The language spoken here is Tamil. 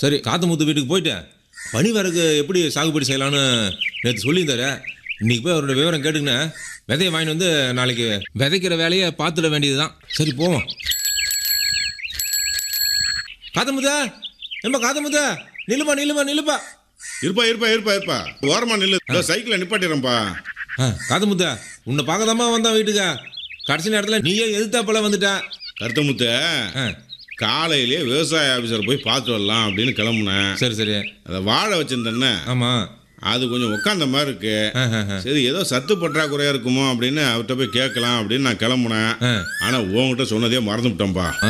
சரி காத்தமுத்து வீட்டுக்கு போயிட்டேன் பனி வரகு எப்படி சாகுபடி செய்யலான்னு நேற்று சொல்லியிருந்தாரு இன்னைக்கு போய் அவரோட விவரம் கேட்டுக்கின்னு விதையை வாங்கிட்டு வந்து நாளைக்கு விதைக்கிற வேலையை பார்த்துட வேண்டியதுதான் சரி போவோம் காத்தமுத்தா ஏம்பா காத்தமுத்தா நில்லுப்பா நில்லுப்பா நில்லுப்பா இருப்பா இருப்பா இருப்பா இருப்பா ஓரமா நில்லு இதோ சைக்கிளை நிப்பாட்டிடுறேன்ப்பா ஆ காத்தமுத்தா உன்னை பார்க்கதாம்மா வந்தான் வீட்டுக்கு கடைசி நேரத்தில் நீயே எதிர்த்தாப்பல வந்துட்ட கருத்தமுத்த ஆ காலையிலே விவசாய ஆஃபீஸர் போய் பார்த்து வரலாம் அப்படின்னு கிளம்புனேன் சரி சரி அதை வாழை வச்சிருந்தேன்னே ஆமாம் அது கொஞ்சம் உட்காந்த மாதிரி இருக்கு ஆ ஆ ஆ சரி ஏதோ சத்து பற்றாக்குறையா இருக்குமோ அப்படின்னு அவர்கிட்ட போய் கேட்கலாம் அப்படின்னு நான் கிளம்புனேன் ஆ ஆனா உன்கிட்ட சொன்னதே மறந்துவிட்டேன்ப்பா